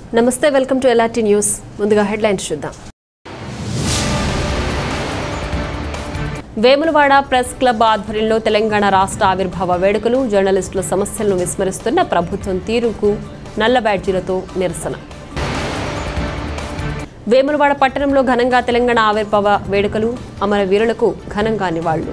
నమస్తే welcome to LRT news ముందుగా headlines చూద్దాం వేములవాడ ప్రెస్ క్లబ్ ఆధ్వర్యంలో తెలంగాణ రాష్ట్ర ఆవిర్భావ వేడుకలు జర్నలిస్టుల సమస్యలను విస్మరిస్తున్న ప్రభుత్వం తీరుకు నల్ల బ్యాడ్జీలతో నిరసన వేములవాడ పట్టణంలో ఘనంగా తెలంగాణ ఆవిర్భావ వేడుకలు అమరవీరులకు ఘనంగా నివాళులు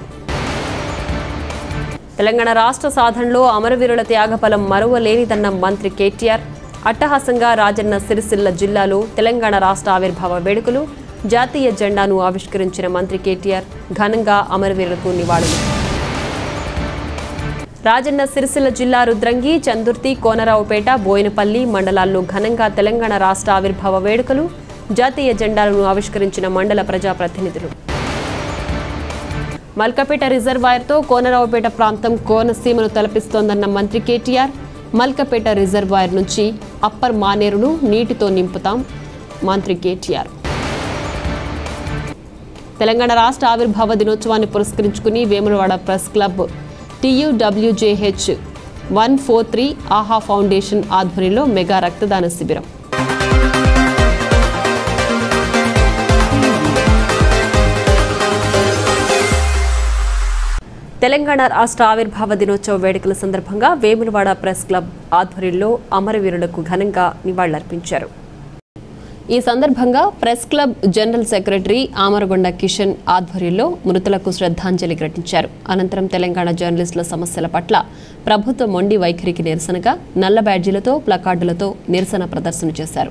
తెలంగాణ రాష్ట్ర సాధనలో అమరవీరుల త్యాగఫలం మరువలేనిదన్న మంత్రి కేటీఆర్ అట్టహాసంగా రాజన్న సిరిసిల్ల జిల్లాలో తెలంగాణ రాష్ట్ర ఆవిర్భావ వేడుకలు జాతీయ జెండాను ఆవిష్కరించిన మంత్రి కేటీఆర్ ఘనంగా అమరవీరులకు నివాళులు రాజన్న సిరిసిల్ల జిల్లా రుద్రంగి చందుర్తి కోనరావుపేట బోయినపల్లి మండలాల్లో ఘనంగా తెలంగాణ రాష్ట్ర ఆవిర్భావ వేడుకలు జాతీయ జెండాలను ఆవిష్కరించిన మండల ప్రజాప్రతినిధులు మల్కపేట రిజర్వాయర్తో కోనరావుపేట ప్రాంతం కోనసీమను తలపిస్తోందన్న మంత్రి కేటీఆర్ మల్కపేట రిజర్వాయర్ నుంచి అప్పర్ మానేరును నీటితో నింపుతాం మంత్రి కేటీఆర్ తెలంగాణ రాష్ట్ర ఆవిర్భావ దినోత్సవాన్ని పురస్కరించుకుని Vemulawada press club TUWJH one four three ఆహా ఫౌండేషన్ ఆధ్వర్యంలో మెగా రక్తదాన శిబిరం తెలంగాణ రాష్ట్ర ఆవిర్భావ దినోత్సవ వేడుకల సందర్భంగా వేములవాడ ప్రెస్ క్లబ్ ఆధ్వర్యంలో అమరవీరులకు ఘనంగా నివాళులర్పించారు ఈ సందర్భంగా press club general secretary Amaragonda Kishan ఆధ్వర్యంలో మృతులకు శ్రద్ధాంజలి ఘటించారు అనంతరం తెలంగాణ జర్నలిస్టుల సమస్యల పట్ల ప్రభుత్వ మొండి వైఖరికి నిరసనగా నల్ల బ్యాడ్జీలతో ప్లకార్డులతో నిరసన ప్రదర్శన చేశారు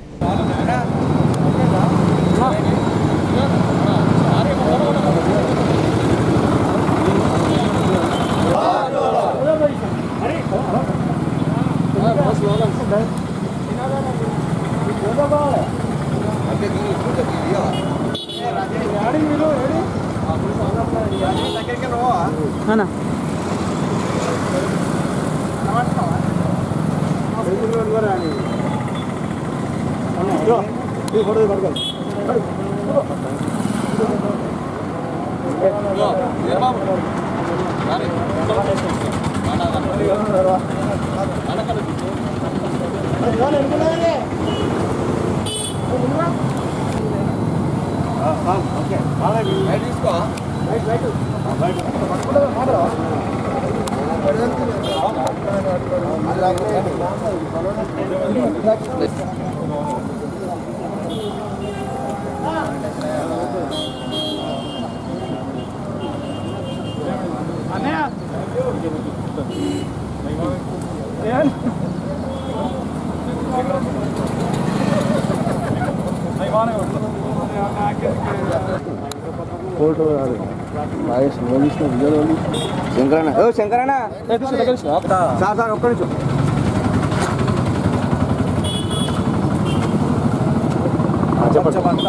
ఫోటో రాదు రాజేష్ మోదీస్ వీడియోలో శంకరన్న ఓ శంకరన్న సార్ సార్ ఒక్క నిమిషం ప్రపంచమంతా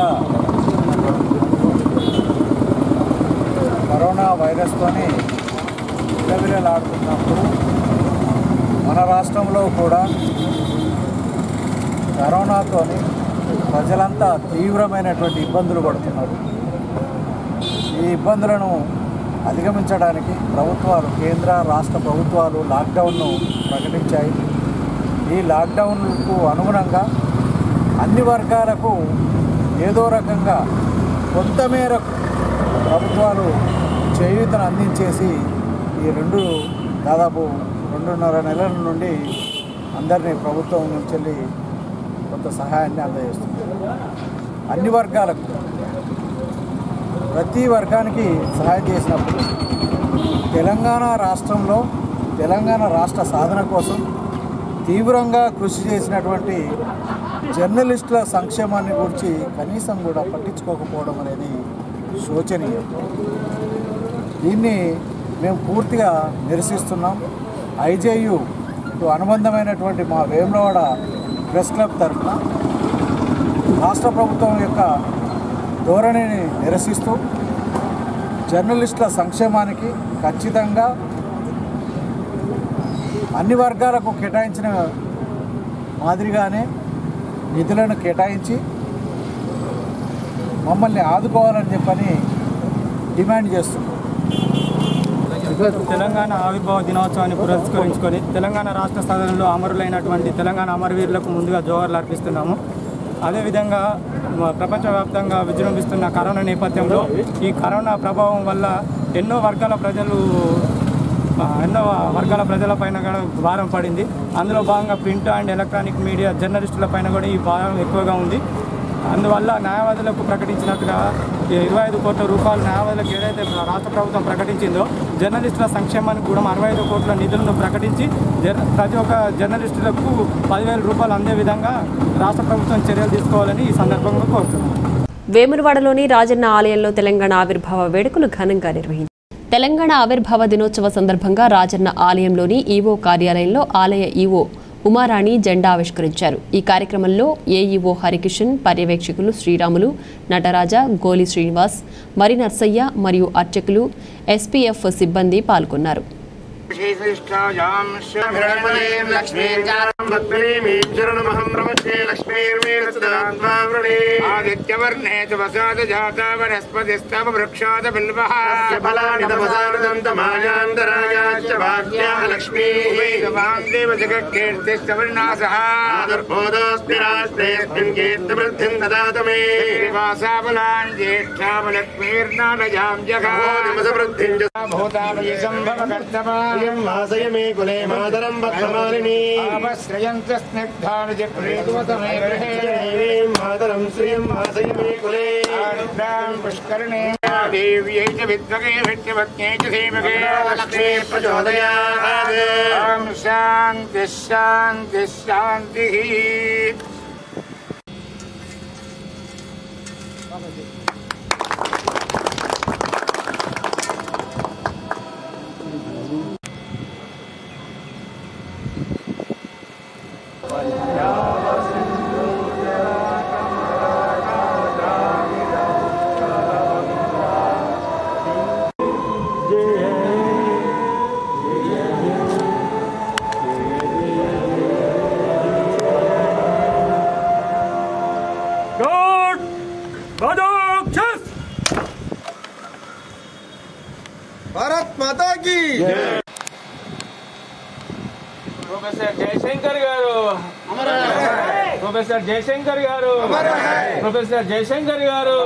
కరోనా వైరస్తోని విలవిలలాడుతున్నప్పుడు మన రాష్ట్రంలో కూడా కరోనాతోని ప్రజలంతా తీవ్రమైనటువంటి ఇబ్బందులు పడుతున్నారు ఈ ఇబ్బందులను అధిగమించడానికి ప్రభుత్వాలు కేంద్ర రాష్ట్ర ప్రభుత్వాలు లాక్డౌన్ను ప్రకటించాయి ఈ లాక్డౌన్కు అనుగుణంగా అన్ని వర్గాలకు ఏదో రకంగా కొంతమేరకు ప్రభుత్వాలు చేయూతను అందించేసి ఈ రెండు దాదాపు రెండున్నర నెలల నుండి అందరినీ ప్రభుత్వం నుంచి వెళ్ళి కొంత సహాయాన్ని అందజేస్తుంది అన్ని వర్గాలకు ప్రతి వర్గానికి సహాయం చేసినప్పుడు తెలంగాణ రాష్ట్రంలో తెలంగాణ రాష్ట్ర సాధన కోసం తీవ్రంగా కృషి చేసినటువంటి జర్నలిస్టుల సంక్షేమాన్ని గురించి కనీసం కూడా పట్టించుకోకపోవడం అనేది శోచనీయం దీన్ని మేము పూర్తిగా నిరసిస్తున్నాం ఐజేయు అనుబంధమైనటువంటి మా వేములవాడ ప్రెస్ క్లబ్ తరఫున రాష్ట్ర ప్రభుత్వం యొక్క ధోరణిని నిరసిస్తూ జర్నలిస్టుల సంక్షేమానికి ఖచ్చితంగా అన్ని వర్గాలకు కేటాయించిన మాదిరిగానే నిధులను కేటాయించి మమ్మల్ని ఆదుకోవాలని చెప్పని డిమాండ్ చేస్తున్నాం తెలంగాణ ఆవిర్భావ దినోత్సవాన్ని పురస్కరించుకొని తెలంగాణ రాష్ట్ర సాధనలో అమరులైనటువంటి తెలంగాణ అమరవీరులకు ముందుగా జోహర్లు అర్పిస్తున్నాము అదేవిధంగా మ- ప్రపంచవ్యాప్తంగా విజృంభిస్తున్న కరోనా నేపథ్యంలో ఈ కరోనా ప్రభావం వల్ల ఎన్నో వర్గాల ప్రజలు ఆ, ఎన్నో వర్గాల ప్రజలపైన కూడా భారం పడింది అందులో భాగంగా ప్రింట్ అండ్ ఎలక్ట్రానిక్ మీడియా జర్నలిస్టుల పైన కూడా ఈ భారం ఎక్కువగా ఉంది అందువల్ల న్యాయవాదులకు ప్రకటించినట్టుగా ఈ ఇరవై ఐదు కోట్ల రూపాయలు న్యాయవాదులకు ఏదైతే రాష్ట్ర ప్రభుత్వం ప్రకటించిందో జర్నలిస్టుల సంక్షేమానికి కూడా అరవై ఐదు కోట్ల నిధులను ప్రకటించి జర్ ప్రతి ఒక్క జర్నలిస్టులకు పదివేల రూపాయలు అందే విధంగా రాష్ట్ర ప్రభుత్వం చర్యలు తీసుకోవాలని ఈ సందర్భంగా కోరుతున్నాను వేములవాడలోని రాజన్న ఆలయంలో తెలంగాణ ఆవిర్భావ వేడుకలు ఘనంగా నిర్వహించారు తెలంగాణ ఆవిర్భావ దినోత్సవ సందర్భంగా రాజన్న ఆలయంలోని ఈవో కార్యాలయంలో ఆలయ ఈవో ఉమారాణి జెండా ఆవిష్కరించారు ఈ కార్యక్రమంలో ఏఈఓ హరికిషన్ పర్యవేక్షకులు శ్రీరాములు నటరాజ గోలి శ్రీనివాస్ మరి నర్సయ్య మరియు అర్చకులు ఎస్పీఎఫ్ సిబ్బంది పాల్గొన్నారు ఆదిత్యవర్ణే చ వసాద జాత వనస్పతిస్తవ వృక్షాద బిల్వః ఫలాని తపసానుదంతమాయాంతరాయాచ్చ భాగ్యాః లక్ష్మీ దేవ జగత్కీర్తిస్తవర్ణాసః ఆదుర్బోధోస్మి రాష్ట్రేऽस्मिन् కీర్తివృద్ధిం దదాతు మే వాసాబలాన్ జ్యేష్ఠావలక్ష్మీర్నాడయాం జగామసవృద్ధిం చ భూతామయ సంభవ కర్తమాయం వాసయ మే కులే మాతరం భక్తమాలిని ఆపశ్రయంత స్నిగ్ధాని చ ప్రీతువతమే గృహే మాతరం శ్రియం వాసయ మే కులే ఆరుద్రాం పుష్కరిణే దేవ్యై చ విద్వగే విద్యవత్యై చ ధీమగే లక్ష్మీ ప్రచోదయాత్ ఓం శాంతి శాంతి శాంతి భారత్ మాతా కీ ప్రొఫెసర్ జయశంకర్ గారు ప్రొఫెసర్ జయశంకర్ గారు ప్రొఫెసర్ జయశంకర్ గారు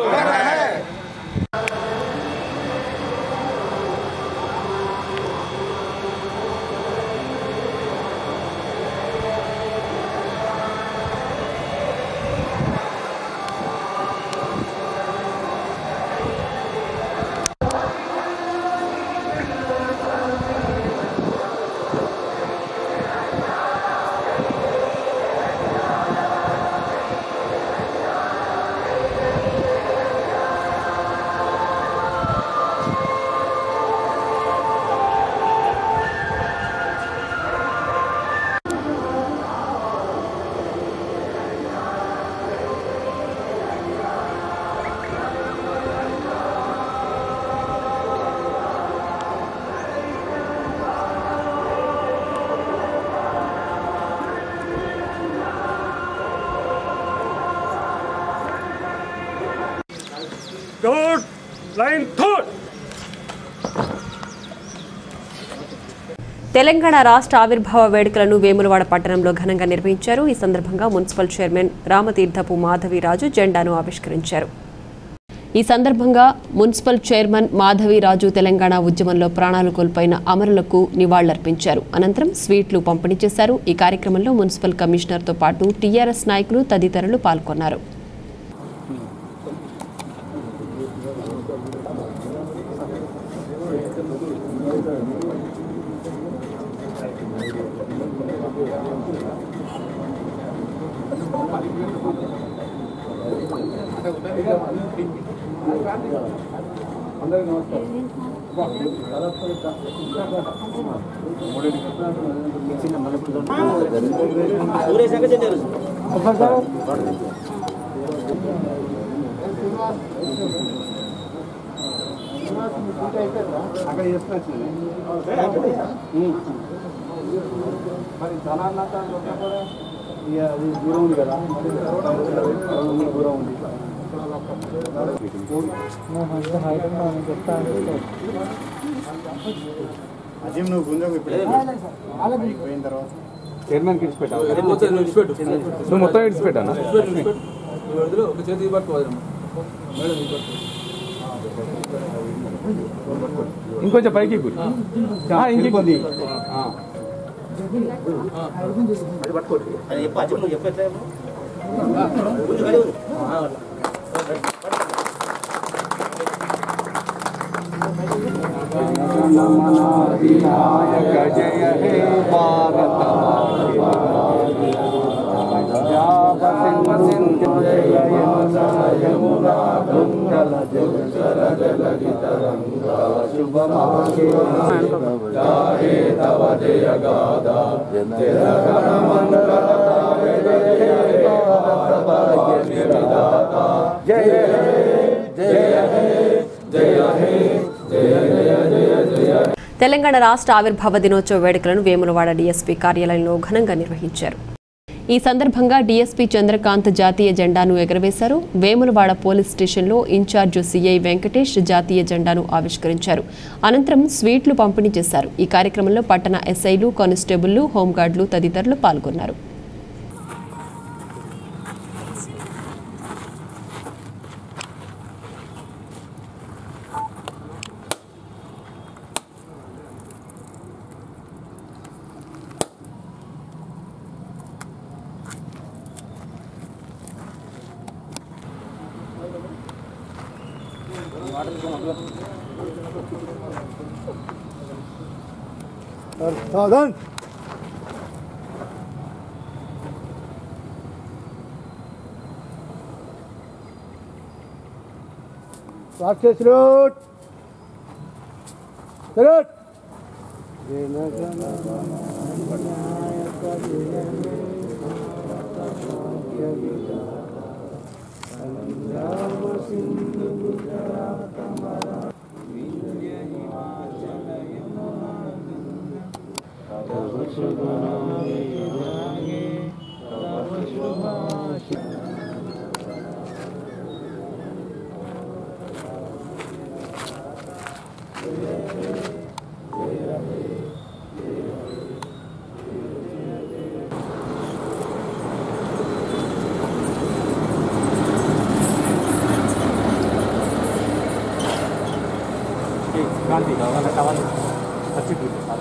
తెలంగాణ రాష్ట్ర ఆవిర్భావ వేడుకలను వేములవాడ పట్టణంలో ఘనంగా నిర్వహించారు ఈ సందర్భంగా మున్సిపల్ చైర్మన్ రామతీర్థపు మాధవిరాజు జెండాను ఆవిష్కరించారు ఈ సందర్భంగా మున్సిపల్ చైర్మన్ మాధవిరాజు తెలంగాణ ఉద్యమంలో ప్రాణాలు కోల్పోయిన అమరులకు నివాళులర్పించారు అనంతరం స్వీట్లు పంపిణీ చేశారు ఈ కార్యక్రమంలో మున్సిపల్ కమిషనర్తో పాటు టీఆర్ఎస్ నాయకులు తదితరులు పాల్గొన్నారు మరి జనాలంతా కూడా ఇక అది దూరం ఉంది కదా దూరం ఉంది అజీమ్ నువ్వు గుంజకు ఇప్పుడు పోయిన తర్వాత చైర్మన్ కి ఇడిచిపెట్టావు నువ్వు మొత్తం ఇడిచిపెట్టానా ఇంకొంచెం పైకి ఎక్కు. ఆ, ఇంకొద్ది ఆ. జయ హే భారత తెలంగాణ రాష్ట్ర ఆవిర్భావ దినోత్సవ వేడుకలను వేములవాడ డీఎస్పీ కార్యాలయంలో ఘనంగా నిర్వహించారు ఈ సందర్భంగా డీఎస్పీ చంద్రకాంత్ జాతీయ జెండాను ఎగరవేశారు వేములవాడ పోలీస్ స్టేషన్లో ఇన్ఛార్జ్ సీఐ వెంకటేష్ జాతీయ జెండాను ఆవిష్కరించారు అనంతరం స్వీట్లు పంపిణీ చేశారు ఈ కార్యక్రమంలో పట్టణ ఎస్ఐలు కానిస్టేబుళ్లు హోంగార్డులు తదితరులు పాల్గొన్నారు సాధన్ రాక్షస్ రూట్ రూట్ క్రాంతి వాళ్ళ కావాలి వచ్చి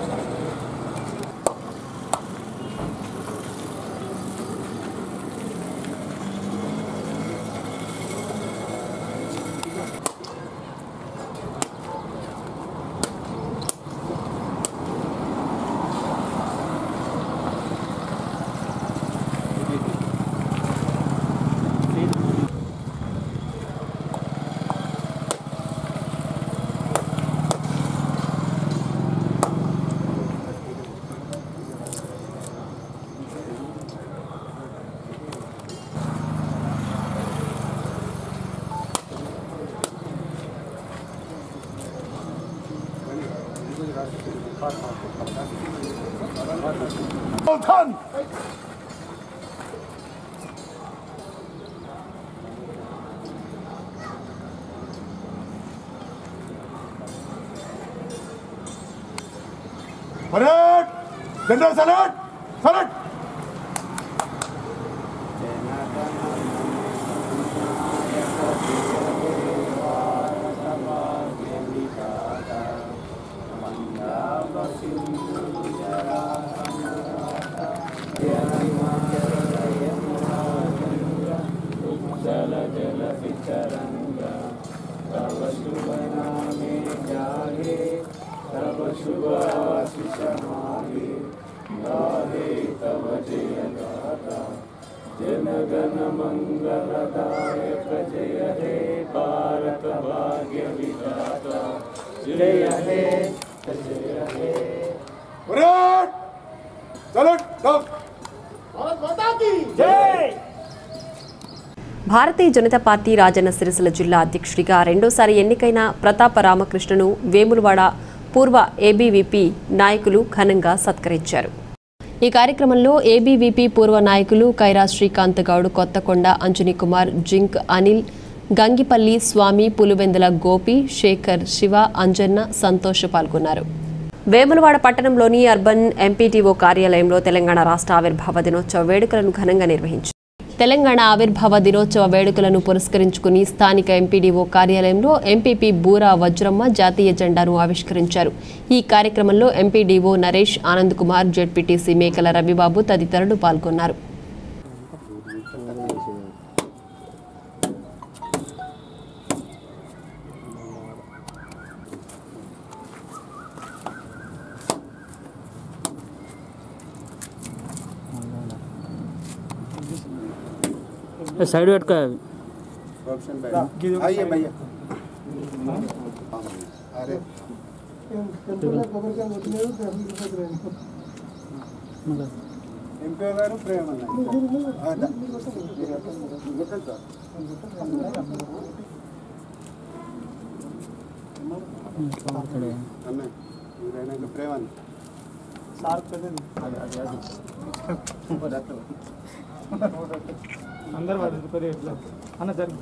Salute! General salute! Salute! Salute! Salute! Salute! Bharatiya Janata party Rajanna Sircilla జిల్లా అధ్యక్షుడిగా రెండోసారి ఎన్నికైన ప్రతాప రామకృష్ణను వేములవాడ పూర్వ ఏబీవీపీ నాయకులు ఘనంగా సత్కరించారు ఈ కార్యక్రమంలో ఏబీవీపీ పూర్వ నాయకులు కైరా శ్రీకాంత్ గౌడ్ కొత్తకొండ అంజనీ కుమార్ జింక్ అనిల్ గంగిపల్లి స్వామి పులివెందుల గోపి శేఖర్ శివ అంజన్న సంతోష్ పాల్గొన్నారు వేములవాడ పట్టణంలోని అర్బన్ ఎంపీటీఓ కార్యాలయంలో తెలంగాణ రాష్ట్ర ఆవిర్భావ దినోత్సవ వేడుకలను ఘనంగా నిర్వహించారు తెలంగాణ ఆవిర్భావ దినోత్సవ వేడుకలను పురస్కరించుకుని స్థానిక ఎంపీడీఓ కార్యాలయంలో ఎంపీపీ బూరా వజ్రమ్మ జాతీయ జెండాను ఆవిష్కరించారు ఈ కార్యక్రమంలో ఎంపీడీఓ నరేష్ ఆనంద్ కుమార్ జెడ్పీటీసీ మేకల రవిబాబు తదితరులు పాల్గొన్నారు సైడ్ పెట్టుకో आइए भैया ఎంపీ గారు ప్రేమ అన్న మీరైనా ప్రేమ అందరు వాళ్ళు కొద్దిగా ఇట్లా. అన్న జరిగి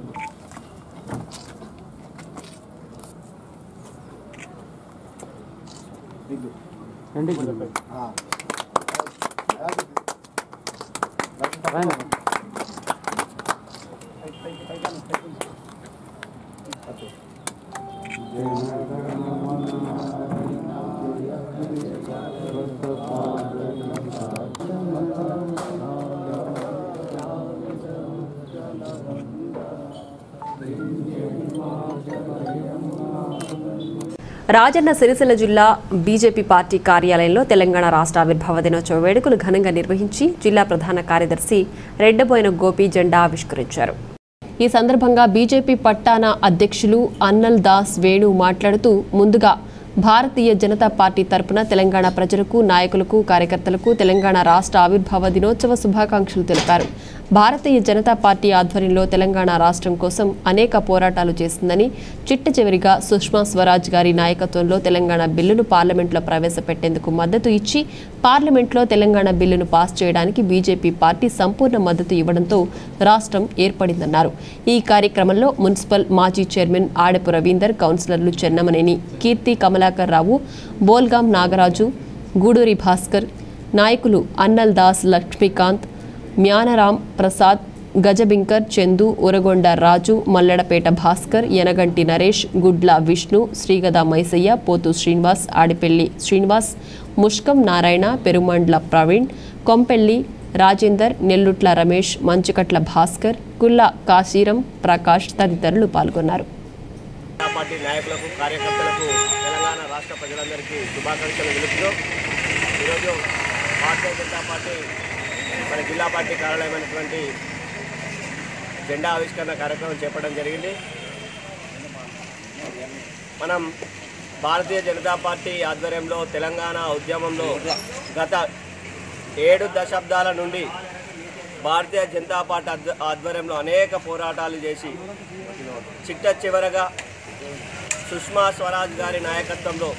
రాజన్న సిరిసిల్ల జిల్లా బీజేపీ పార్టీ కార్యాలయంలో తెలంగాణ రాష్ట్ర ఆవిర్భావ దినోత్సవ వేడుకలు ఘనంగా నిర్వహించి జిల్లా ప్రధాన కార్యదర్శి రెడ్డబోయిన గోపి జెండా ఆవిష్కరించారు ఈ సందర్భంగా బీజేపీ పట్టాన అధ్యక్షులు అన్నల్ దాస్ వేణు మాట్లాడుతూ ముందుగా భారతీయ జనతా పార్టీ తరపున తెలంగాణ ప్రజలకు నాయకులకు కార్యకర్తలకు తెలంగాణ రాష్ట్ర ఆవిర్భావ దినోత్సవ శుభాకాంక్షలు తెలిపారు భారతీయ జనతా పార్టీ ఆధ్వర్యంలో తెలంగాణ రాష్ట్రం కోసం అనేక పోరాటాలు చేసిందని చిట్ట చివరిగా సుష్మా స్వరాజ్ గారి నాయకత్వంలో తెలంగాణ బిల్లును పార్లమెంట్లో ప్రవేశపెట్టేందుకు మద్దతు ఇచ్చి పార్లమెంట్లో తెలంగాణ బిల్లును పాస్ చేయడానికి బీజేపీ పార్టీ సంపూర్ణ మద్దతు ఇవ్వడంతో రాష్ట్రం ఏర్పడిందన్నారు ఈ కార్యక్రమంలో మున్సిపల్ మాజీ చైర్మన్ ఆడపు రవీందర్ కౌన్సిలర్లు చెన్నమనేని కీర్తి కమలాకర్ రావు బోల్గాం నాగరాజు గూడూరి భాస్కర్ నాయకులు అన్నల్ దాస్ లక్ష్మీకాంత్ మ్యానరాం ప్రసాద్ గజబింకర్ చందు ఉరగొండ రాజు మల్లెడపేట భాస్కర్ యనగంటి నరేష్ గుడ్ల విష్ణు శ్రీగద మైసయ్య పోతు శ్రీనివాస్ ఆడిపెల్లి శ్రీనివాస్ ముష్కం నారాయణ పెరుమండ్ల ప్రవీణ్ కొంపెల్లి రాజేందర్ నెల్లుట్ల రమేష్ మంచుకట్ల భాస్కర్ కుల్ల కాశీరం ప్రకాష్ తదితరులు పాల్గొన్నారు జనతా పార్టీ నాయకులకు కార్యకర్తలకు తెలంగాణ రాష్ట్ర ప్రజలందరికీ శుభాకాంక్షలు తెలుపుతూ ఈరోజు భారతీయ జనతా పార్టీ మన జిల్లా పార్టీ కార్యాలయమైనటువంటి జెండా ఆవిష్కరణ కార్యక్రమం చేపట్టడం జరిగింది మనం భారతీయ జనతా పార్టీ ఆధ్వర్యంలో తెలంగాణ ఉద్యమంలో గత ఏడు దశాబ్దాల నుండి భారతీయ జనతా పార్టీ ఆధ్వ- ఆధ్వర్యంలో అనేక పోరాటాలు చేసి చిట్ట చివరగా సుష్మా స్వరాజ్ గారి నాయకత్వంలో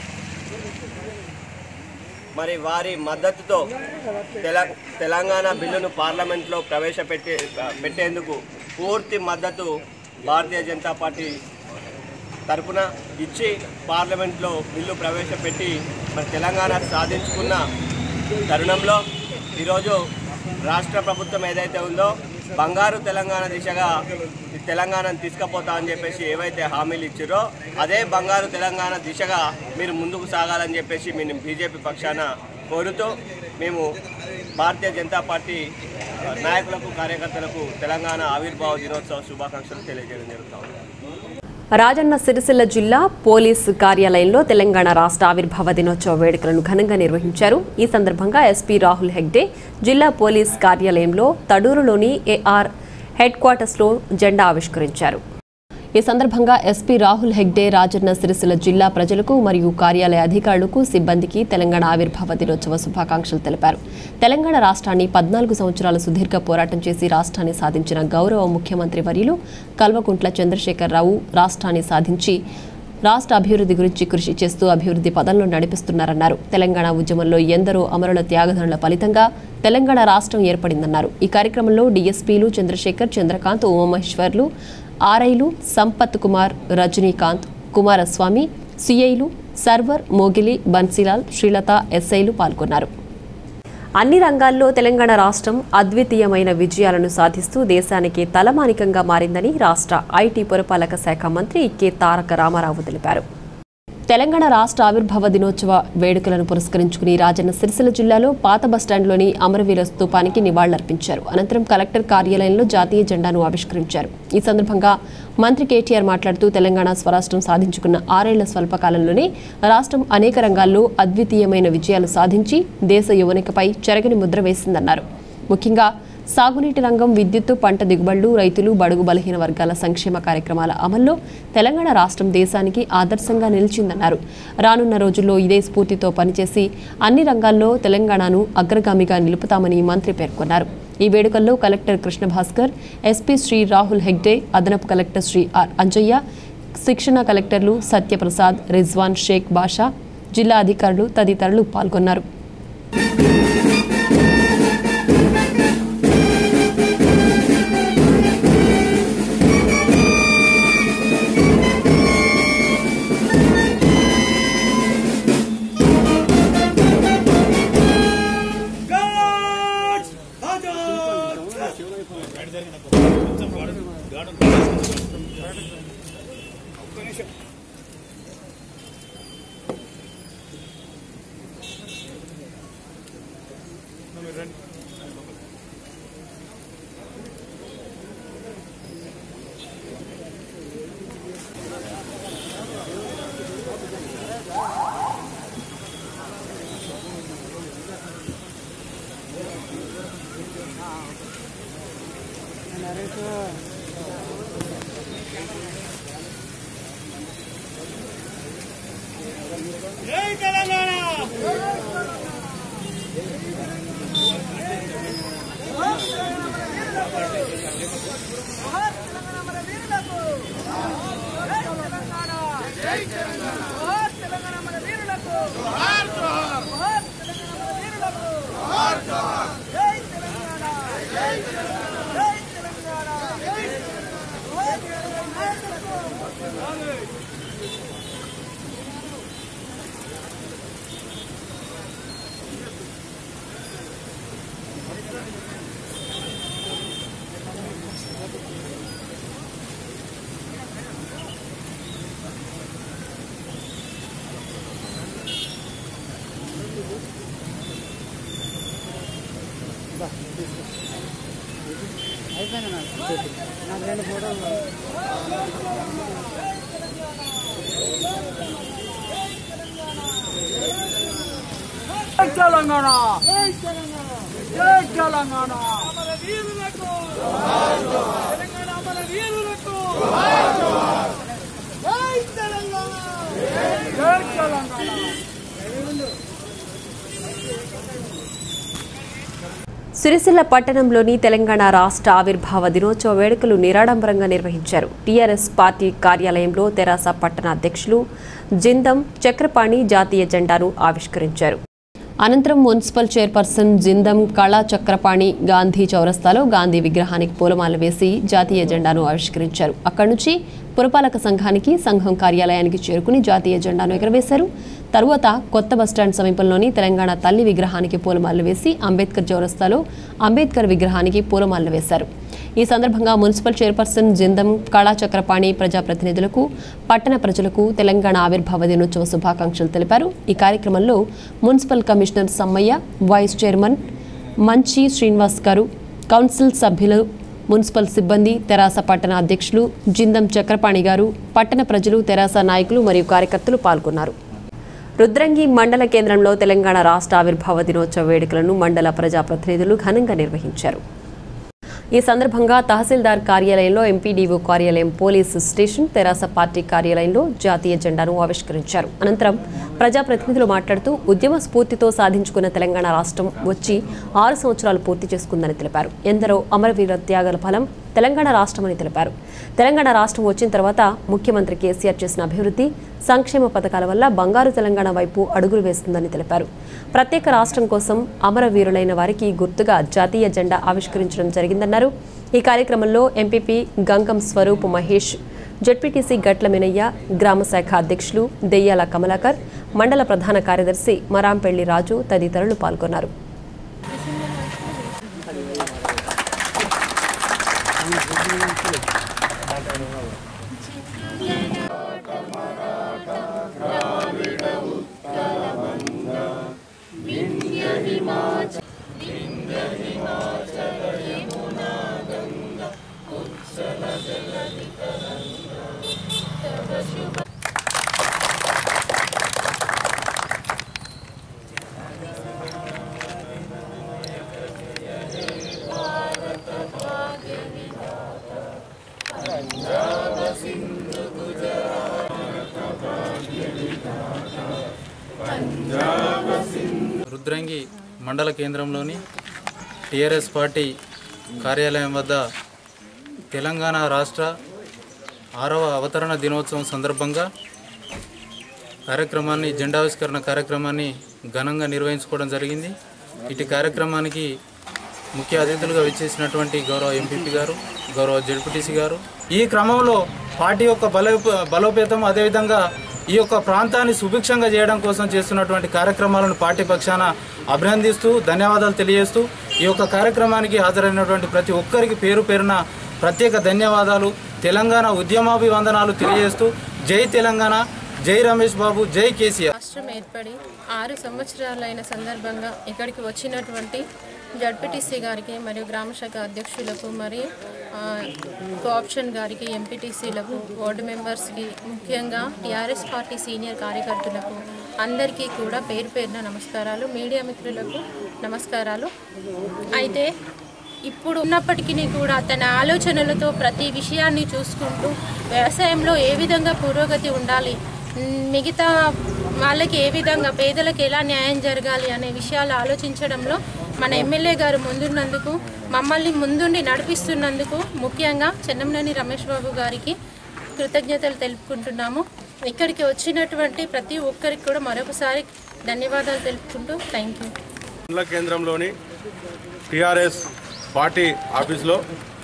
మరి వారి మద్దతుతో తెల తెలంగాణ బిల్లును పార్లమెంట్లో ప్రవేశపెట్టే పెట్టేందుకు పూర్తి మద్దతు భారతీయ జనతా పార్టీ తరపున ఇచ్చి పార్లమెంట్లో బిల్లు ప్రవేశపెట్టి మరి తెలంగాణ సాధించుకున్న తరుణంలో ఈరోజు రాష్ట్ర ప్రభుత్వం ఏదైతే ఉందో బంగారు తెలంగాణ దిశగా ఈ తెలంగాణను తీసుకుపోతా అని చెప్పేసి ఏవైతే హామీలు ఇచ్చారో అదే బంగారు తెలంగాణ దిశగా మీరు ముందుకు సాగాలని చెప్పేసి మేము బీజేపీ పక్షాన కోరుతూ మేము భారతీయ జనతా పార్టీ నాయకులకు కార్యకర్తలకు తెలంగాణ ఆవిర్భావ దినోత్సవ శుభాకాంక్షలు తెలియజేయడం జరుగుతా ఉంది రాజన్న సిరిసిల్ల జిల్లా పోలీస్ కార్యాలయంలో తెలంగాణ రాష్ట్ర ఆవిర్భావ దినోత్సవ వేడుకలను ఘనంగా నిర్వహించారు ఈ సందర్భంగా ఎస్పీ రాహుల్ హెగ్డే జిల్లా పోలీస్ కార్యాలయంలో తడూరులోని ఏఆర్ హెడ్ క్వార్టర్స్లో జెండా ఆవిష్కరించారు ఈ సందర్భంగా ఎస్పీ రాహుల్ హెగ్డే రాజన్న సిరిసిల్ల జిల్లా ప్రజలకు మరియు కార్యాలయ అధికారులకు సిబ్బందికి తెలంగాణ ఆవిర్భావ దినోత్సవ శుభాకాంక్షలు తెలిపారు తెలంగాణ రాష్ట్రాన్ని పద్నాలుగు సంవత్సరాల సుదీర్ఘ పోరాటం చేసి రాష్ట్రాన్ని సాధించిన గౌరవ ముఖ్యమంత్రి వర్యులు కల్వకుంట్ల చంద్రశేఖరరావు రాష్ట్రాన్ని సాధించి రాష్ట్ర అభివృద్ధి గురించి కృషి చేస్తూ అభివృద్ధి పదంలో నడిపిస్తున్నారన్నారు తెలంగాణ ఉద్యమంలో ఎందరో అమరుల త్యాగధనుల ఫలితంగా తెలంగాణ రాష్ట్రం ఏర్పడిందన్నారు ఈ కార్యక్రమంలో డీఎస్పీలు చంద్రశేఖర్ చంద్రకాంత్ ఉమామహేశ్వర్లు ఆర్ఐలు సంపత్ కుమార్ రజనీకాంత్ కుమారస్వామి సిఐలు సర్వర్ మోగిలి బన్సీలాల్ శ్రీలత ఎస్ఐలు పాల్గొన్నారు అన్ని రంగాల్లో తెలంగాణ రాష్ట్రం అద్వితీయమైన విజయాలను సాధిస్తూ దేశానికి తలమానికంగా మారిందని రాష్ట్ర ఐటీ పురపాలక శాఖ మంత్రి కె తారక రామారావు తెలిపారు తెలంగాణ రాష్ట్ర ఆవిర్భావ దినోత్సవ వేడుకలను పురస్కరించుకుని రాజన్న సిరిసిల్ల జిల్లాలో పాత బస్టాండ్లోని అమరవీర స్తూపానికి నివాళులర్పించారు అనంతరం కలెక్టర్ కార్యాలయంలో జాతీయ జెండాను ఆవిష్కరించారు ఈ సందర్భంగా మంత్రి కేటీఆర్ మాట్లాడుతూ తెలంగాణ స్వరాష్ట్రం సాధించుకున్న ఆరేళ్ల స్వల్పకాలంలోనే రాష్ట్రం అనేక రంగాల్లో అద్వితీయమైన విజయాలు సాధించి దేశ యువనికపై చెరగని ముద్ర వేసిందన్నారు ముఖ్యంగా సాగునీటి రంగం విద్యుత్తు పంట దిగుబడులు రైతులు బడుగు బలహీన వర్గాల సంక్షేమ కార్యక్రమాల అమల్లో తెలంగాణ రాష్ట్రం దేశానికి ఆదర్శంగా నిలిచిందన్నారు రానున్న రోజుల్లో ఇదే స్ఫూర్తితో పనిచేసి అన్ని రంగాల్లో తెలంగాణను అగ్రగామిగా నిలుపుతామని మంత్రి పేర్కొన్నారు ఈ వేడుకల్లో కలెక్టర్ కృష్ణ భాస్కర్ ఎస్పీ శ్రీ రాహుల్ హెగ్డే అదనపు కలెక్టర్ శ్రీ ఆర్ అంజయ్య శిక్షణ కలెక్టర్లు సత్యప్రసాద్ రిజ్వాన్ షేక్ బాషా జిల్లా అధికారులు తదితరులు పాల్గొన్నారు తెలంగాణ జై తెలంగాణ జై తెలంగాణ జై తెలంగాణ సిరిసిల్ల పట్టణంలోని తెలంగాణ రాష్ట్ర ఆవిర్భావ దినోత్సవ వేడుకలు నిరాడంబరంగా నిర్వహించారు టీఆర్ఎస్ పార్టీ కార్యాలయంలో తెరాస పట్టణ అధ్యక్షులు జిందం చక్రపాణి జాతీయ జెండాను ఆవిష్కరించారు అనంతరం మున్సిపల్ చైర్పర్సన్ జిందం కళా చక్రపాణి గాంధీ చౌరస్తాలో గాంధీ విగ్రహానికి పూలమాల వేసి జాతీయ జెండాను ఆవిష్కరించారు అక్కడి నుంచి పురపాలక సంఘానికి సంఘం కార్యాలయానికి చేరుకుని జాతీయ జెండాను ఎగరవేశారు తరువాత కొత్త బస్టాండ్ సమీపంలోని తెలంగాణ తల్లి విగ్రహానికి పూలమాలలు వేసి అంబేద్కర్ చౌరస్తాలో అంబేద్కర్ విగ్రహానికి పూలమాలలు వేశారు ఈ సందర్భంగా మున్సిపల్ చైర్పర్సన్ జిందం కళా చక్రపాణి ప్రజాప్రతినిధులకు పట్టణ ప్రజలకు తెలంగాణ ఆవిర్భావ దినోత్సవ శుభాకాంక్షలు తెలిపారు ఈ కార్యక్రమంలో municipal commissioner Sammaiah vice chairman Manchi Srinivas గారు కౌన్సిల్ సభ్యులు మున్సిపల్ సిబ్బంది తెరాస పట్టణ అధ్యక్షులు జిందం చక్రపాణి గారు పట్టణ ప్రజలు తెరాస నాయకులు మరియు కార్యకర్తలు పాల్గొన్నారు రుద్రంగి మండల కేంద్రంలో తెలంగాణ రాష్ట్ర ఆవిర్భావ దినోత్సవ వేడుకలను మండల ప్రజాప్రతినిధులు ఘనంగా నిర్వహించారు ఈ సందర్భంగా తహసీల్దార్ కార్యాలయంలో ఎంపీడీఓ కార్యాలయం పోలీసు స్టేషన్ తెరాస పార్టీ కార్యాలయంలో జాతీయ జెండాను ఆవిష్కరించారు అనంతరం ప్రజాప్రతినిధులు మాట్లాడుతూ ఉద్యమ స్ఫూర్తితో సాధించుకున్న తెలంగాణ రాష్ట్రం వచ్చి ఆరు సంవత్సరాలు పూర్తి చేసుకుందని తెలిపారు ఎందరో అమరవీర త్యాగాల ఫలం తెలంగాణ రాష్ట్రమని తెలిపారు తెలంగాణ రాష్ట్రం వచ్చిన తర్వాత ముఖ్యమంత్రి కేసీఆర్ చేసిన అభివృద్ధి సంక్షేమ పథకాల వల్ల బంగారు తెలంగాణ వైపు అడుగులు వేస్తుందని తెలిపారు ప్రత్యేక రాష్ట్రం కోసం అమరవీరులైన వారికి గుర్తుగా జాతీయ జెండా ఆవిష్కరించడం జరిగిందన్నారు ఈ కార్యక్రమంలో ఎంపీపీ గంగం స్వరూప్ మహేష్ జడ్పీటీసీ గట్ల మినయ్య గ్రామ శాఖ అధ్యక్షులు దెయ్యాల కమలాకర్ మండల ప్రధాన కార్యదర్శి మరాంపెళ్లి రాజు తదితరులు పాల్గొన్నారు రుద్రంగి మండల కేంద్రంలోని టీఆర్ఎస్ పార్టీ కార్యాలయం వద్ద తెలంగాణ రాష్ట్ర ఆరవ అవతరణ దినోత్సవం సందర్భంగా కార్యక్రమాన్ని జెండావిష్కరణ కార్యక్రమాన్ని ఘనంగా నిర్వహించుకోవడం జరిగింది ఇటు కార్యక్రమానికి ముఖ్య అతిథులుగా విచ్చేసినటువంటి గౌరవ ఎంపీపీ గారు గౌరవ జడ్పీటీసీ గారు ఈ క్రమంలో పార్టీ యొక్క బలో బలోపేతం అదేవిధంగా ఈ యొక్క ప్రాంతాన్ని సుభిక్షంగా చేయడం కోసం చేస్తున్నటువంటి కార్యక్రమాలను పార్టీ పక్షాన అభినందిస్తూ ధన్యవాదాలు తెలియజేస్తూ ఈ యొక్క కార్యక్రమానికి హాజరైనటువంటి ప్రతి ఒక్కరికి పేరు పేరున ప్రత్యేక ధన్యవాదాలు తెలంగాణ ఉద్యమాభివందనాలు తెలియజేస్తూ జై తెలంగాణ జై రమేష్ బాబు జై కేసీఆర్ రాష్ట్రం ఏర్పడి ఆరు సంవత్సరాలైన సందర్భంగా ఇక్కడికి వచ్చినటువంటి జడ్పీటీసీ గారికి మరియు గ్రామ శాఖ అధ్యక్షులకు మరియు ఆ, కోఆప్షన్ గారికి ఎంపీటీసీలకు వార్డు మెంబర్స్కి ముఖ్యంగా టీఆర్ఎస్ పార్టీ సీనియర్ కార్యకర్తలకు అందరికీ కూడా పేరు పేరున నమస్కారాలు మీడియా మిత్రులకు నమస్కారాలు అయితే ఇప్పుడు ఉన్నప్పటికీ కూడా తన ఆలోచనలతో ప్రతి విషయాన్ని చూసుకుంటూ వ్యవసాయంలో ఏ విధంగా పురోగతి ఉండాలి మ్, మిగతా వాళ్ళకి ఏ విధంగా పేదలకు ఎలా న్యాయం జరగాలి అనే విషయాలు ఆలోచించడంలో మన ఎమ్మెల్యే గారు ముందున్నందుకు మమ్మల్ని ముందుండి నడిపిస్తున్నందుకు ముఖ్యంగా చెన్నంనేని రమేష్ బాబు గారికి కృతజ్ఞతలు తెలుపుకుంటున్నాము ఇక్కడికి వచ్చినటువంటి ప్రతి ఒక్కరికి కూడా మరొకసారి ధన్యవాదాలు తెలుపుకుంటూ థ్యాంక్ యూ మండల కేంద్రంలోని టిఆర్ఎస్ పార్టీ ఆఫీస్లో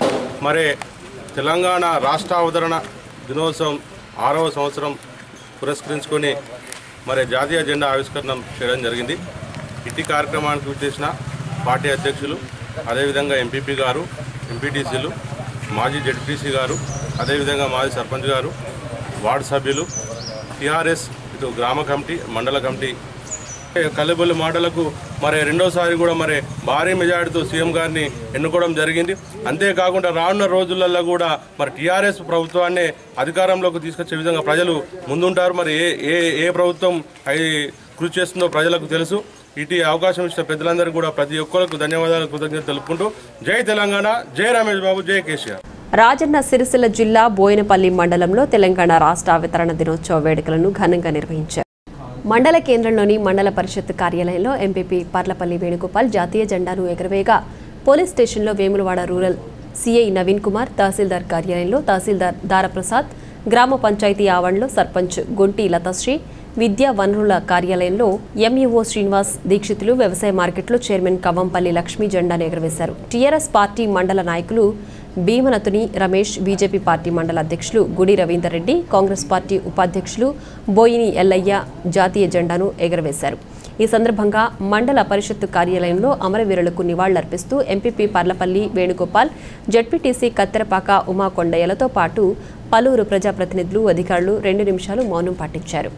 మరి తెలంగాణ రాష్ట్ర అవతరణ దినోత్సవం ఆరవ సంవత్సరం పురస్కరించుకొని మరి జాతీయ జెండా ఆవిష్కరణ చేయడం జరిగింది ఇట్టి కార్యక్రమానికి వచ్చేసిన పార్టీ అధ్యక్షులు అదేవిధంగా ఎంపీపీ గారు ఎంపీటీసీలు మాజీ జడ్పీసీ గారు అదేవిధంగా మాజీ సర్పంచ్ గారు వార్డు సభ్యులు టీఆర్ఎస్ ఇటు గ్రామ కమిటీ మండల కమిటీ కల్లెబొల్లి మాటలకు మరి రెండోసారి కూడా మరి భారీ మెజారిటీతో సీఎం గారిని ఎన్నుకోవడం జరిగింది అంతేకాకుండా రానున్న రోజులలో కూడా మరి టీఆర్ఎస్ ప్రభుత్వాన్ని అధికారంలోకి తీసుకొచ్చే విధంగా ప్రజలు ముందుంటారు మరి ఏ ఏ ఏ ప్రభుత్వం అది కృషి చేస్తుందో ప్రజలకు తెలుసు ఇటు అవకాశం ఇచ్చిన పెద్దలందరికీ కూడా ప్రతి ఒక్కరికి ధన్యవాదాలు కృతజ్ఞతలు తెలుపుకుంటూ జై తెలంగాణ జై రమేష్ బాబు జై కేసీఆర్ రాజన్న సిరిసిల్ల జిల్లా బోయినపల్లి మండలంలో తెలంగాణ రాష్ట్ర అవతరణ దినోత్సవ వేడుకలను ఘనంగా నిర్వహించారు మండల కేంద్రంలోని మండల పరిషత్ కార్యాలయంలో ఎంపీపీ పర్లపల్లి వేణుగోపాల్ జాతీయ జెండాను ఎగురవేయగా పోలీస్ స్టేషన్లో వేములవాడ రూరల్ సిఐ నవీన్ కుమార్ తహసీల్దార్ కార్యాలయంలో తహసీల్దార్ దారప్రసాద్ గ్రామ పంచాయతీ ఆవరణలో సర్పంచ్ గొంటి లతశ్రీ విద్యా వనరుల కార్యాలయంలో ఎంఈఓ శ్రీనివాస్ దీక్షితులు వ్యవసాయ మార్కెట్లో చైర్మన్ కవ్వంపల్లి లక్ష్మీ జెండాను ఎగురవేశారు టీఆర్ఎస్ పార్టీ మండల నాయకులు భీమనతుని రమేష్ బీజేపీ పార్టీ మండల అధ్యక్షులు గుడి రవీందర్ రెడ్డి కాంగ్రెస్ పార్టీ ఉపాధ్యక్షులు బోయిని ఎల్లయ్య జాతీయ జెండాను ఎగురవేశారు ఈ సందర్భంగా మండల పరిషత్తు కార్యాలయంలో అమరవీరులకు నివాళులర్పిస్తూ ఎంపీపీ పర్లపల్లి వేణుగోపాల్ జడ్పీటీసీ కత్తెరపాక ఉమా కొండయ్యలతో పాటు పలువురు ప్రజాప్రతినిధులు అధికారులు రెండు నిమిషాలు మౌనం పాటించారు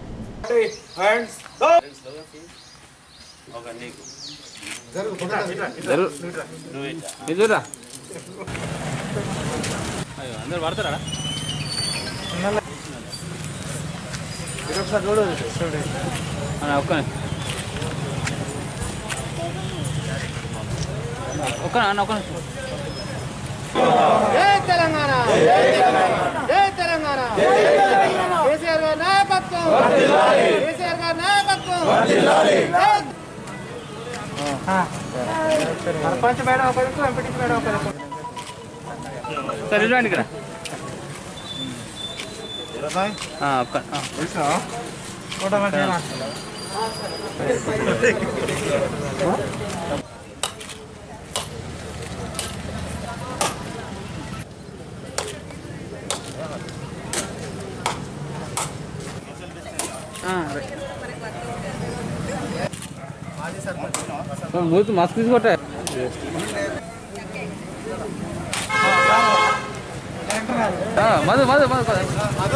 ఎదురా అందరు పడతారా ఒక్క ఒక్క అన్న ఒక్క నిమిషం. జై తెలంగాణ జై తెలంగాణ కేసీఆర్ గారి నాయకత్వం కేసీఆర్ గారి నాయకత్వం సర్పంచ్ మేడం ఒకరికి ఎంపీటీ మేడం ఒకరికి సరే రండి ఇక్కడ ఆ, ఒక్క- ఆ. ఆ, రైట్. మూతి మస్తు తీసుకొట్టా మధు మధు మధు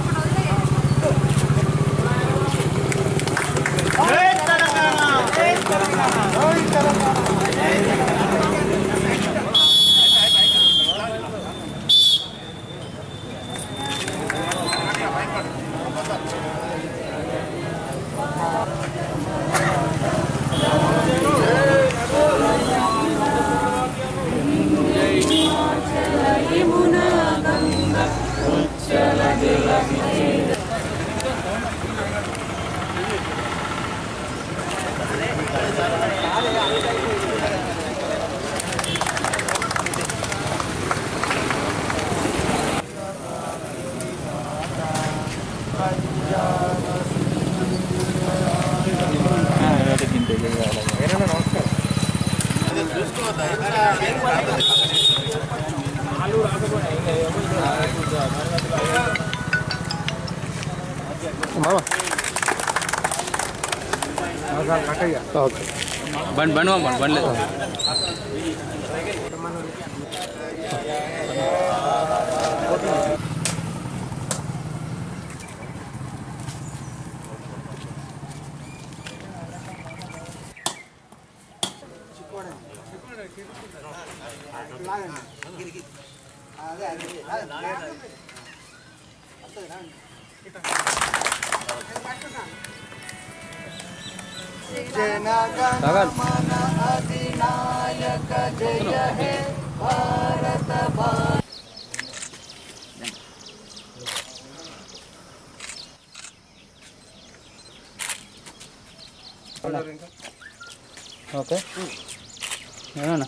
బండి బండి పంపండి బండి లేదు ఓకే ఏమన్నా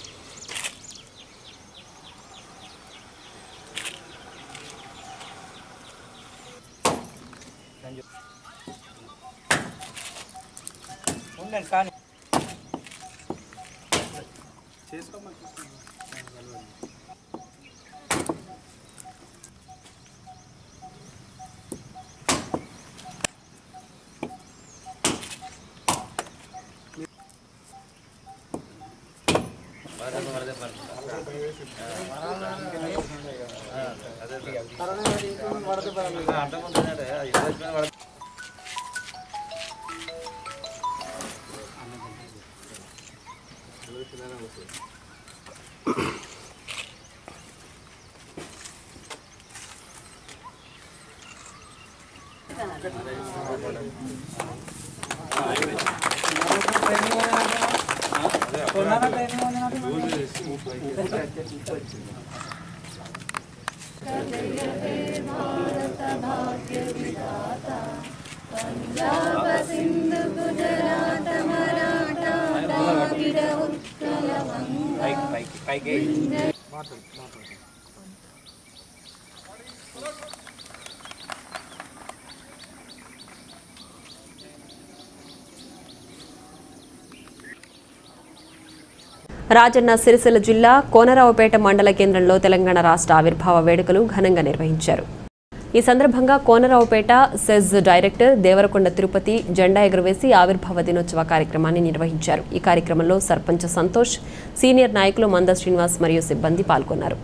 రాజన్న సిరిసిల్ల జిల్లా కోనరావుపేట మండల కేంద్రంలో తెలంగాణ రాష్ట్ర ఆవిర్భావ వేడుకలు ఘనంగా నిర్వహించారు ఈ సందర్భంగా కోనరావుపేట సెజ్ డైరెక్టర్ దేవరకొండ తిరుపతి జెండా ఎగురవేసి ఆవిర్భావ దినోత్సవ కార్యక్రమాన్ని నిర్వహించారు ఈ కార్యక్రమంలో సర్పంచ్ సంతోష్ సీనియర్ నాయకులు మంద శ్రీనివాస్ మరియు సిబ్బంది పాల్గొన్నారు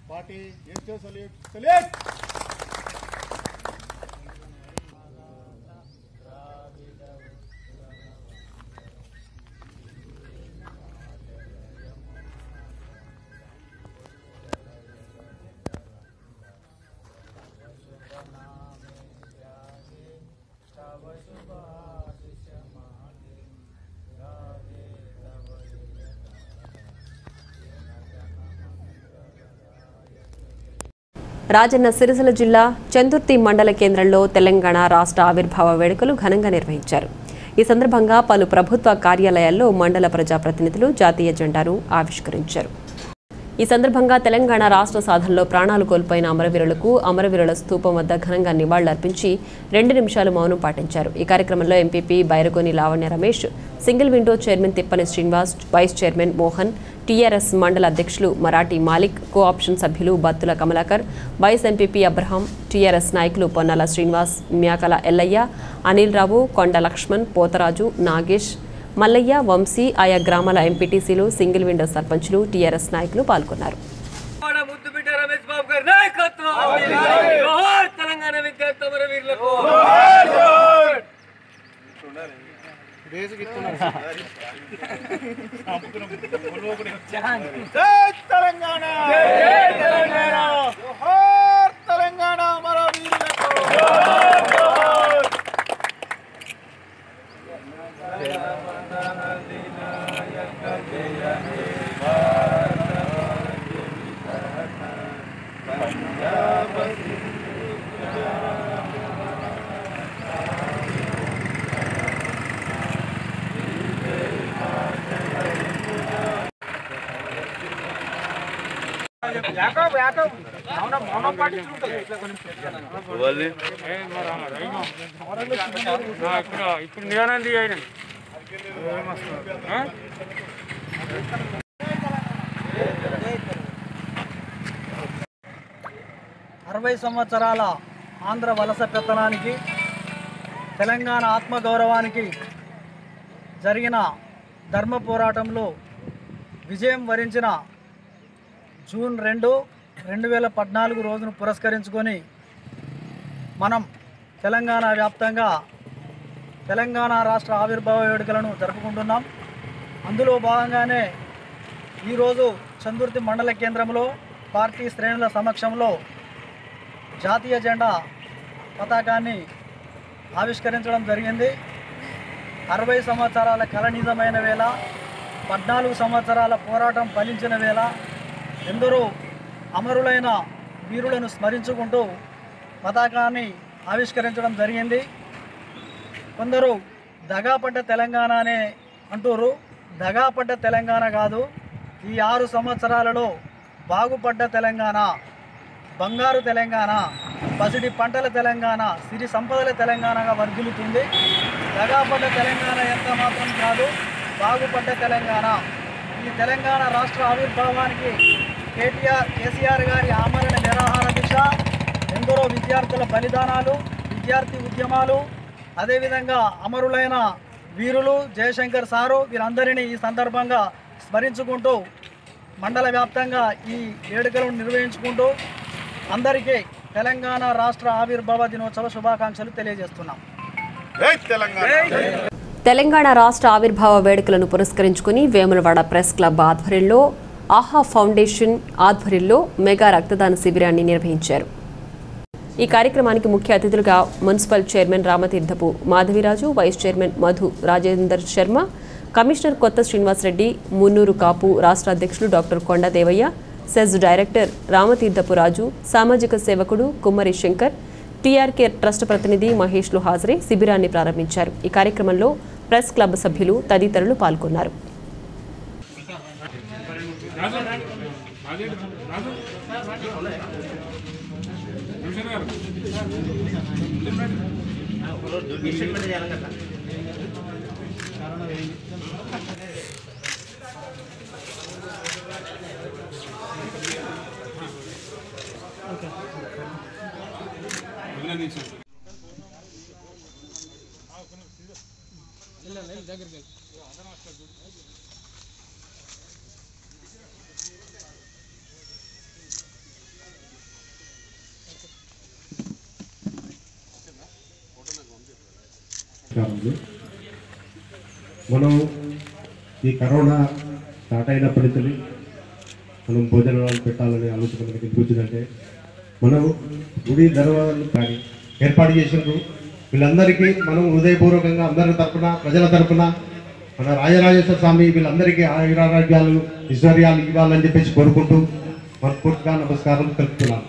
పార్టీ ఎస్టే సల్యూట్ సల్యూట్ రాజన్న సిరిసిల్ల జిల్లా చందుర్తి మండల కేంద్రంలో తెలంగాణ రాష్ట్ర ఆవిర్భావ వేడుకలు ఘనంగా నిర్వహించారు ఈ సందర్భంగా పలు ప్రభుత్వ కార్యాలయాల్లో మండల ప్రజాప్రతినిధులు జాతీయ జెండాను ఆవిష్కరించారు ఈ సందర్భంగా తెలంగాణ రాష్ట్ర సాధనలో ప్రాణాలు కోల్పోయిన అమరవీరులకు అమరవీరుల స్తూపం వద్ద ఘనంగా నివాళులర్పించి రెండు నిమిషాలు మౌనం పాటించారు ఈ కార్యక్రమంలో MPP Bairagoni Lavanya Ramesh single window chairman Thippani Srinivas vice chairman Mohan TRS మండల అధ్యక్షులు మరాఠీ మాలిక్ కో ఆప్షన్ సభ్యులు Battula Kamalakar vice MPP Abraham TRS నాయకులు పొన్నాల శ్రీనివాస్ మ్యాకల ఎల్లయ్య అనిల్ రావు కొండ లక్ష్మణ్ పోతరాజు నాగేష్ మల్లయ్య వంశీ ఆయా గ్రామాల ఎంపీటీసీలు సింగిల్ విండో సర్పంచులు టీఆర్ఎస్ నాయకులు పాల్గొన్నారు జై తెలంగాణ జై తెలంగాణ జోహార్ తెలంగాణ మన వీరులకు ఇప్పుడు నిదానంది ఆయన అరవై సంవత్సరాల ఆంధ్ర వలస పెత్తనానికి తెలంగాణ ఆత్మగౌరవానికి జరిగిన ధర్మ పోరాటంలో విజయం వరించిన జూన్ రెండు రెండు వేల పద్నాలుగు రోజును పురస్కరించుకొని మనం తెలంగాణ వ్యాప్తంగా తెలంగాణ రాష్ట్ర ఆవిర్భావ వేడుకలను జరుపుకుంటున్నాం అందులో భాగంగానే ఈరోజు చందుర్తి మండల కేంద్రంలో పార్టీ శ్రేణుల సమక్షంలో జాతీయ జెండా పతాకాన్ని ఆవిష్కరించడం జరిగింది అరవై సంవత్సరాల కల నిజమైన వేళ పద్నాలుగు సంవత్సరాల పోరాటం ఫలించిన వేళ ఎందరో అమరులైన వీరులను స్మరించుకుంటూ పతాకాన్ని ఆవిష్కరించడం జరిగింది కొందరు దగాపడ్డ తెలంగాణ అనే అంటారు దగాపడ్డ తెలంగాణ కాదు ఈ ఆరు సంవత్సరాలలో బాగుపడ్డ తెలంగాణ బంగారు తెలంగాణ పసిడి పంటల తెలంగాణ సిరి సంపదల తెలంగాణగా వర్ధిల్లుతుంది దగాపడ్డ తెలంగాణ ఎంత మాత్రం కాదు బాగుపడ్డ తెలంగాణ ఈ తెలంగాణ రాష్ట్ర ఆవిర్భావానికి కేటీఆర్ కేసీఆర్ గారి ఆమరణ నిరాహార దీక్ష ఎందరో విద్యార్థుల బలిదానాలు విద్యార్థి ఉద్యమాలు అదేవిధంగా అమరులైన వీరులు జయశంకర్ సారు వీరందరినీ ఈ సందర్భంగా స్మరించుకుంటూ మండల వ్యాప్తంగా ఈ వేడుకలను నిర్వహించుకుంటూ అందరికీ తెలంగాణ రాష్ట్ర ఆవిర్భావ దినోత్సవ శుభాకాంక్షలు తెలియజేస్తున్నాం జై తెలంగాణ తెలంగాణ రాష్ట్ర ఆవిర్భావ వేడుకలను పురస్కరించుకుని వేములవాడ ప్రెస్ క్లబ్ ఆధ్వర్యంలో ఆహా ఫౌండేషన్ ఆధ్వర్యంలో మెగా రక్తదాన శిబిరాన్ని నిర్వహించారు ఈ కార్యక్రమానికి ముఖ్య అతిథులుగా municipal chairman Ramatheerthapu Madhaviraju vice chairman Madhu Rajender Sharma commissioner Kotha Srinivasareddy Munnuru Kapu రాష్ట్ర అధ్యక్షులు doctor Kondadevaiah CESS director Ramatheerthapu Raju సామాజిక సేవకుడు కుమ్మరి శంకర్ టీఆర్కే ట్రస్ట్ ప్రతినిధి మహేష్లు హాజరై శిబిరాన్ని ప్రారంభించారు ఈ కార్యక్రమంలో ప్రెస్ క్లబ్ సభ్యులు తదితరులు పాల్గొన్నారు నమస్కారములు మనం ఈ కరోనా స్టార్ట్ అయినప్పటి నుంచి మనం భోజనాలు పెట్టాలనే ఆలోచన మనకి ఎందుకు వచ్చిందంటే మనం గుడి దర్వాజాలు కానీ ఏర్పాటు చేసినారు వీళ్ళందరికీ మనం హృదయపూర్వకంగా అందరి తరపున ప్రజల తరపున మన రాజరాజేశ్వర స్వామి వీళ్ళందరికీ ఆయురారోగ్యాలు ఐశ్వర్యాలు ఇవ్వాలని చెప్పేసి కోరుకుంటూ మనస్ఫూర్తిగా నమస్కారం తెలుపుతున్నాను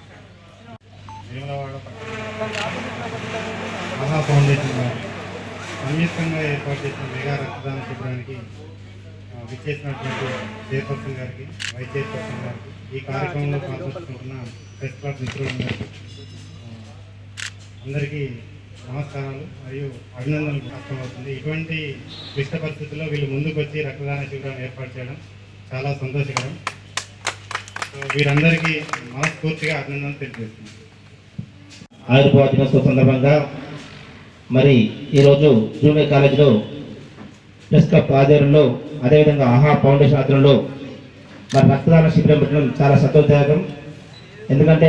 మహా ఫౌండేషన్ వారు సంయుక్తంగా ఏర్పాటు చేసిన మెగా రక్తదాన శిబిరానికి ఆ, విచ్చేసినటువంటి చైర్పర్సన్ గారికి వైస్ చైర్పర్సన్ గారికి ఈ కార్యక్రమంలో పాల్గొంటున్న ప్రెస్ క్లబ్ మిత్రులందరికీ ఆ, అందరికీ నమస్కారాలు మరియు అభినందనలు వ్యక్తమవుతుంది ఇటువంటి క్లిష్ట పరిస్థితుల్లో వీళ్ళు ముందుకు వచ్చి రక్తదాన శిబిరాన్ని ఏర్పాటు చేయడం చాలా సంతోషకరం సో వీరందరికీ మనస్ఫూర్తిగా అభినందనలు తెలియజేస్తున్నాను ఆయుర్వేద దినోత్సవం సందర్భంగా మరి ఈరోజు జూనియర్ కాలేజీలో ప్రెస్ క్లబ్ ఆధ్వర్యంలో అదేవిధంగా ఆహా ఫౌండేషన్ ఆధ్వర్యంలో మరి రక్తదాన శిబిరం పెట్టడం చాలా సంతోషదాయకం ఎందుకంటే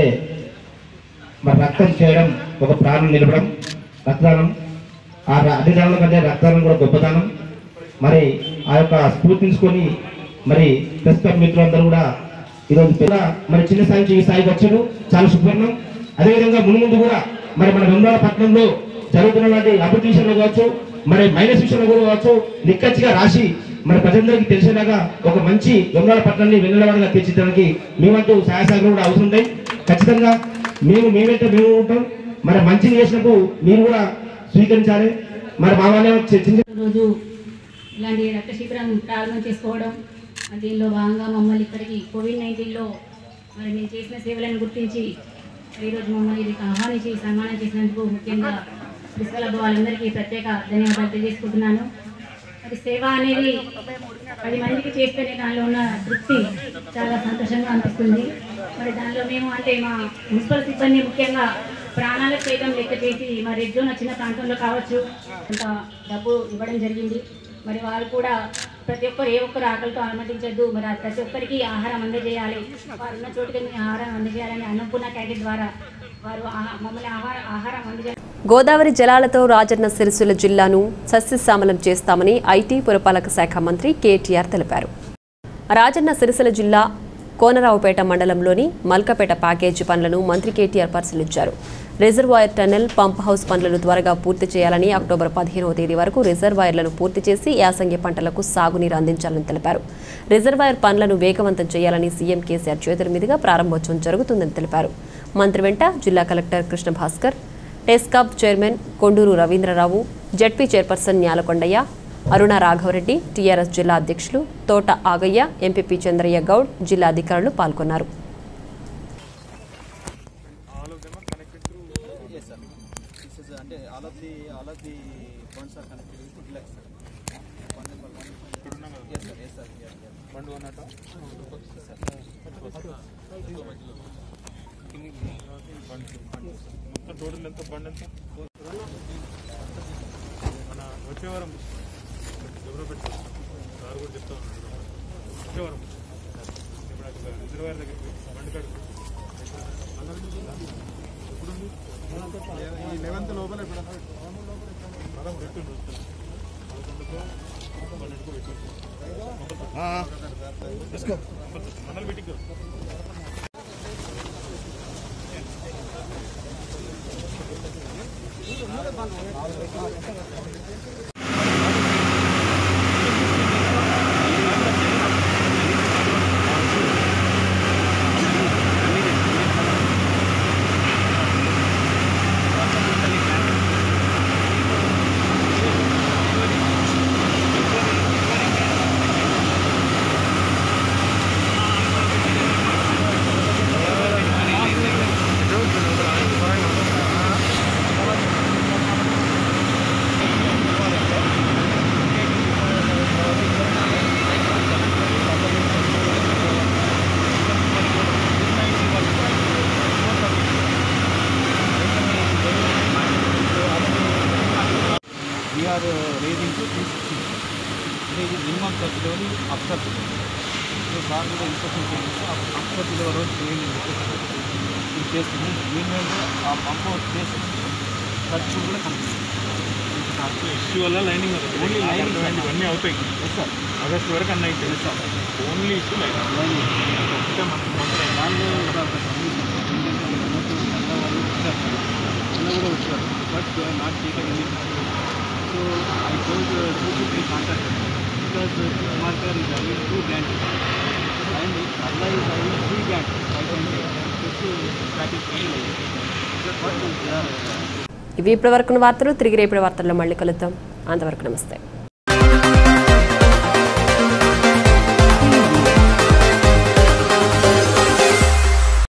మరి రక్తం చేయడం ఒక ప్రాణం నిలపడం రక్తదానం ఆ ర- అన్ని దానాల కంటే రక్తదానం కూడా గొప్పదానం మరి ఆ యొక్క స్ఫూర్తించుకొని మరి ప్రెస్ క్లబ్ మిత్రులందరూ కూడా ఈరోజు పిల్ల మరి చిన్న స్థాయి నుంచి ఈ స్థాయికి వచ్చారు చాలా శుభ్రణం అదేవిధంగా మున్ముందు కూడా మరి మన వెంబడ పట్టణంలో జరుగుతున్నటువంటి అభివృద్ధి విషయంలో కావచ్చు మరి మైనస్ విషయంలో కూడా కావచ్చు నిక్కచ్చిగా రాసి మరి ప్రజలందరికీ తెలిసేలాగా ఒక మంచి వెంబడ పట్టణాన్ని వెన్నెలవాడగా తీర్చిద్దడానికి మేమంటూ సహాయ సహకారం కూడా అవసరం ఉంటాయి ఖచ్చితంగా మేము మేమైతే మేము ఉంటాం మరి మంచిని చేసినప్పుడు మీరు కూడా స్వీకరించాలి మరి మా వాళ్ళే చిన్న రోజు ఇలాంటి రక్త శిబిరం ప్రారంభం చేసుకోవడం దీనిలో భాగంగా మమ్మల్ని ఇక్కడికి కోవిడ్ నైన్టీన్లో మరి మేము చేసిన సేవలను గుర్తించి మరి ఈరోజు మమ్మల్ని ఇది ఆహ్వానించి సన్మానం చేసినందుకు ముఖ్యంగా ప్రిన్సిపల్ వాళ్ళందరికీ ప్రత్యేక ధన్యవాదాలు తెలియజేసుకుంటున్నాను మరి సేవ అనేది పది మందికి చేస్తేనే దానిలో ఉన్న తృప్తి చాలా సంతోషంగా అనిపిస్తుంది మరి దానిలో మేము అంటే మా మున్సిపల్ సిబ్బంది ముఖ్యంగా ప్రాణాలకు సైతం లెక్క చేసి మా రెడ్ జోన్ వచ్చిన ప్రాంతంలో కావచ్చు కొంత డబ్బు ఇవ్వడం జరిగింది మరి వారు కూడా ప్రతి ఒక్కరు ఏ ఒక్కరు ఆకలితో అనుమతించద్దు మరి ఆ ప్రతి ఒక్కరికి ఆహారం అందజేయాలి వారు ఉన్న చోటుకి మీ ఆహారం అందజేయాలని అన్నపూర్ణ క్యాకెట్ ద్వారా వారు ఆ- మమ్మల్ని ఆహార ఆహారం అందజేయాలి గోదావరి జలాలతో రాజన్న సిరిసిల్ల జిల్లాను సస్యశ్యామలం చేస్తామని ఐటీ పురపాలక శాఖ మంత్రి కేటీఆర్ తెలిపారు రాజన్న సిరిసిల్ల జిల్లా కోనరావుపేట మండలంలోని మల్కపేట ప్యాకేజీ పనులను మంత్రి కేటీఆర్ పరిశీలించారు రిజర్వాయర్ టన్నెల్ పంప్ హౌస్ పనులను త్వరగా పూర్తి చేయాలని అక్టోబర్ పదిహేనవ తేదీ వరకు రిజర్వాయర్లను పూర్తి చేసి యాసంగి పంటలకు సాగునీరు అందించాలని తెలిపారు రిజర్వాయర్ పనులను వేగవంతం చేయాలని సీఎం కేసీఆర్ చేతుల మీదుగా ప్రారంభోత్సవం జరుగుతుందని తెలిపారు మంత్రి వెంట జిల్లా collector Krishna Bhaskar TESCAB chairman Konduru Ravindrarao ZP chairperson Nyalakondaiah Aruna Raghavareddy TRS జిల్లా అధ్యక్షులు తోట ఆగయ్య ఎంపీపీ చంద్రయ్య గౌడ్ జిల్లా అధికారులు పాల్గొన్నారు Yes, sir. This is అంటే all of the all of the funds are connected with Relax, sir. One number one. Yes, sir. Yes, sir. Yes, yes. Fund one at మొత్తం total ఎంత bund ఎంత మన వచ్చే వారం ఎవరో పెట్టారు సార్ కూడా చెప్తా ఉన్నాడు వచ్చే వారం ఇప్పుడు అక్కడ రిజర్వాయర్ దగ్గరికి బండి కాడికి ఎప్పుడుంది ఈ లెవెన్త్ లోపల ఎప్పుడన్నా పదం పెట్టిండు పదకొండుకో పన్నెండుకో పెట్టిండు మండల meeting We are uh, raising to 360. అంటే ఇది మినిమం ఖర్చు లెవెల్ అప్సర్ సో సార్ కూడా ఇన్స్ట్రక్షన్ చేసి అప్సర్ లెవెల్ రోజు చేయండి అని చెప్పేసి ఇది చేస్తుంది మీన్ ఆ పంప్ చేసి ఖర్చు కూడా కంప్లీట్ ఇష్యూ వల్ల లైనింగ్ ఓన్లీ లైనింగ్ ఇవన్నీ అవుతాయి ఆగస్ట్ వరకు అన్నీ అవుతాయి ఓన్లీ ఇష్యూ లైనింగ్ ఒకటే మనకు మొత్తం దానిలో కూడా ఒక సమస్య ఏంటంటే మనకు మళ్ళీ వాళ్ళు వచ్చారు మళ్ళీ కూడా వచ్చారు but not taken any so I told to two three contact because marker is having two branches and Alla is having three branches five satisfied but ఇవి ఇప్పటి వరకు వార్తలు తిరిగి రేపటి వార్తల్లో మళ్ళీ కలుద్దాం అంతవరకు నమస్తే